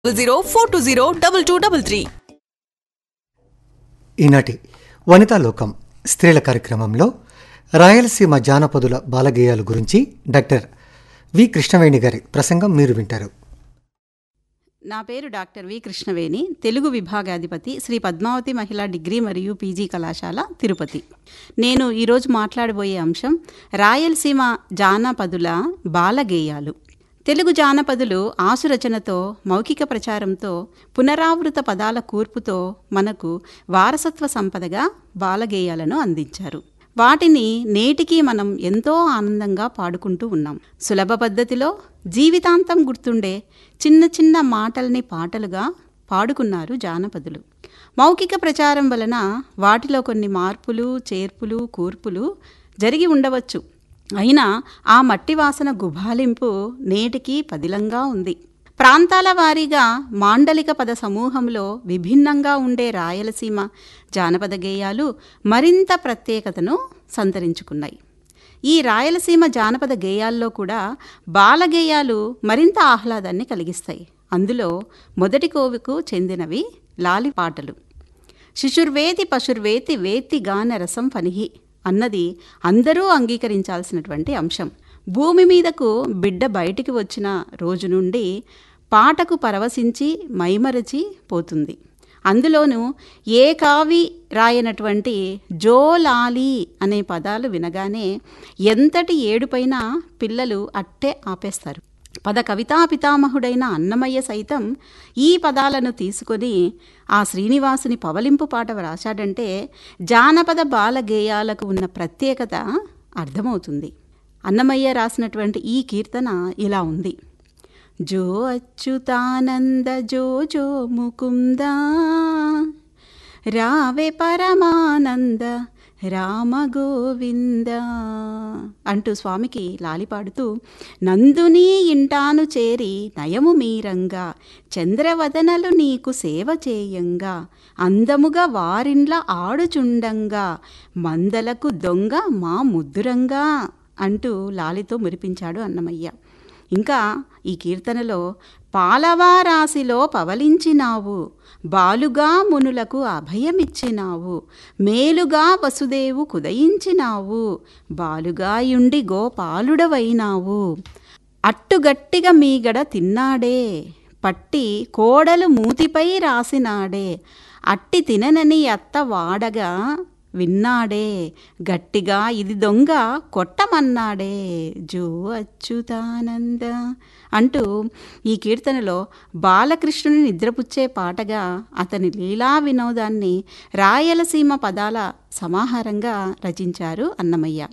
zero four two zero double two double three ఈనాటి వనితా లోకం స్త్రీల కార్యక్రమంలో రాయలసీమ జానపదుల బాలగేయాల గురించి డాక్టర్ వి కృష్ణవేణి గారి ప్రసంగం మీరు వింటారు నా పేరు డాక్టర్ వి కృష్ణవేణి తెలుగు విభాగాధిపతి శ్రీ పద్మావతి మహిళా డిగ్రీ మరియు పీజీ కళాశాల తిరుపతి నేను ఈరోజు మాట్లాడబోయే అంశం రాయలసీమ జానపదుల బాలగేయాలు తెలుగు జానపదులు ఆసురచనతో మౌఖిక ప్రచారంతో పునరావృత పదాల కూర్పుతో మనకు వారసత్వ సంపదగా బాలగేయాలను అందించారు వాటిని నేటికి మనం ఎంతో ఆనందంగా పాడుకుంటూ ఉన్నాం సులభ పద్ధతిలో జీవితాంతం గుర్తుండే చిన్న చిన్న మాటల్ని పాటలుగా పాడుకున్నారు జానపదులు మౌఖిక ప్రచారం వలన వాటిలో కొన్ని మార్పులు చేర్పులు కూర్పులు జరిగి ఉండవచ్చు అయినా ఆ మట్టి వాసన గుబాలింపు నేటికి పదిలంగా ఉంది ప్రాంతాల వారీగా మాండలిక పద సమూహంలో విభిన్నంగా ఉండే రాయలసీమ జానపద గేయాలు మరింత ప్రత్యేకతను సంతరించుకున్నాయి ఈ రాయలసీమ జానపద గేయాల్లో కూడా బాలగేయాలు మరింత ఆహ్లాదాన్ని కలిగిస్తాయి అందులో మొదటి కోవికు చెందినవి లాలి పాటలు శిశుర్వేతి పశుర్వేతి వేతి గాన రసం పనిహి అన్నది అందరూ అంగీకరించాల్సినటువంటి అంశం భూమి మీదకు బిడ్డ బయటికి వచ్చిన రోజు నుండి పాటకు పరవశించి మైమరచి పోతుంది అందులోనూ ఏ కావి రాయనటువంటి జోలాలి అనే పదాలు వినగానే ఎంతటి ఏడుపైన పిల్లలు అట్టే ఆపేస్తారు పద కవితా పితామహుడైన అన్నమయ్య సైతం ఈ పదాలను తీసుకొని ఆ శ్రీనివాసుని పవలింపు పాట వ్రాశాడంటే జానపద బాల గేయాలకు ఉన్న ప్రత్యేకత అర్థమవుతుంది అన్నమయ్య రాసినటువంటి ఈ కీర్తన ఇలా ఉంది జో అచ్యుతానంద జో జో ముకుంద రావే పరమానంద రామ గోవింద అంటూ స్వామికి లాలిపాడుతూ నందుని ఇంటాను చేరి నయము మీరంగా చంద్రవదనలు నీకు సేవ చేయంగా అందముగా వారిండ్ల ఆడుచుండంగా మందలకు దొంగ మా ముద్దురంగా అంటూ లాలితో మురిపించాడు అన్నమయ్య ఇంకా ఈ కీర్తనలో పాలవారాశిలో పవలించినావు బాలుగా మునులకు అభయమిచ్చినావు మేలుగా వసుదేవు కుదయించినావు బాలుగా యుండి గోపాలుడవైనావు అట్టుగట్టిగా మీగడ తిన్నాడే పట్టి కోడలు మూతిపై రాసినాడే అట్టి తిననని అత్త వాడగా విన్నాడే గట్టిగా ఇది దొంగ కొట్టమన్నాడే జో అచ్యుతానంద అంటూ ఈ కీర్తనలో బాలకృష్ణుని నిద్రపుచ్చే పాటగా అతని లీలా వినోదాన్ని రాయలసీమ పదాల సమాహారంగా రచించారు అన్నమయ్య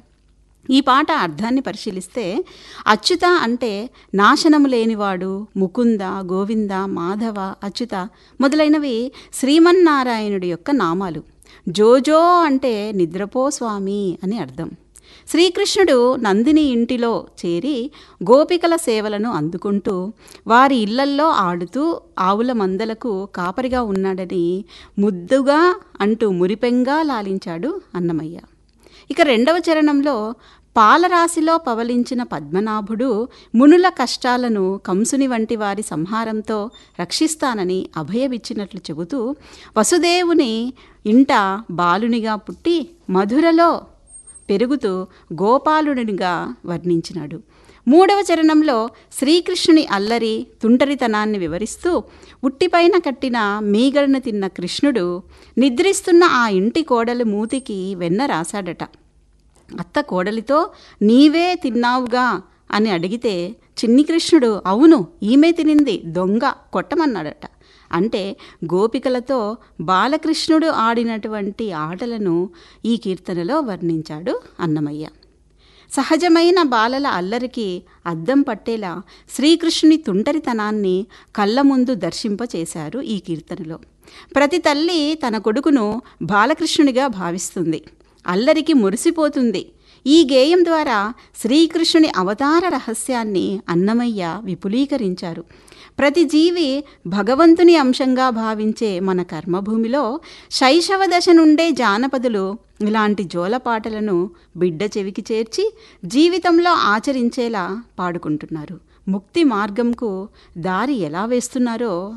ఈ పాట అర్థాన్ని పరిశీలిస్తే అచ్యుత అంటే నాశనము లేనివాడు ముకుంద గోవింద మాధవ అచ్యుత మొదలైనవి శ్రీమన్నారాయణుడి యొక్క నామాలు జోజో అంటే నిద్రపో స్వామి అని అర్థం శ్రీకృష్ణుడు నందిని ఇంటిలో చేరి గోపికల సేవలను అందుకుంటూ వారి ఇళ్లల్లో ఆడుతూ ఆవుల మందలకు కాపరిగా ఉన్నాడని ముద్దుగా అంటూ మురిపెంగా లాలించాడు అన్నమయ్య ఇక రెండవ చరణంలో పాలరాశిలో పవలించిన పద్మనాభుడు మునుల కష్టాలను కంసుని వంటి వారి సంహారంతో రక్షిస్తానని అభయమిచ్చినట్లు చెబుతూ వసుదేవుని ఇంట బాలునిగా పుట్టి మధురలో పెరుగుతూ గోపాలుడినిగా వర్ణించినాడు మూడవ చరణంలో శ్రీకృష్ణుని అల్లరి తుంటరితనాన్ని వివరిస్తూ ఉట్టిపైన కట్టిన మీగడను తిన్న కృష్ణుడు నిద్రిస్తున్న ఆ ఇంటి కోడలు మూతికి వెన్న రాశాడట అత్త కోడలితో నీవే తిన్నావుగా అని అడిగితే చిన్ని కృష్ణుడు అవును ఈమె తినింది దొంగ కొట్టమన్నాడట అంటే గోపికలతో బాలకృష్ణుడు ఆడినటువంటి ఆటలను ఈ కీర్తనలో వర్ణించాడు అన్నమయ్య సహజమైన బాలల అల్లరికి అద్దం పట్టేలా శ్రీకృష్ణుని తుంటరితనాన్ని కళ్ళ ముందు దర్శింపచేశారు ఈ కీర్తనలో ప్రతి తల్లి తన కొడుకును బాలకృష్ణునిగా భావిస్తుంది అల్లరికి మురిసిపోతుంది ఈ గేయం ద్వారా శ్రీకృష్ణుని అవతార రహస్యాన్ని అన్నమయ్య విపులీకరించారు ప్రతి జీవి భగవంతుని అంశంగా భావించే మన కర్మభూమిలో శైశవ దశ నుండే జానపదులు ఇలాంటి జోలపాటలను బిడ్డ చెవికి చేర్చి జీవితంలో ఆచరించేలా పాడుకుంటున్నారు ముక్తి మార్గంకు దారి ఎలా వేస్తున్నారో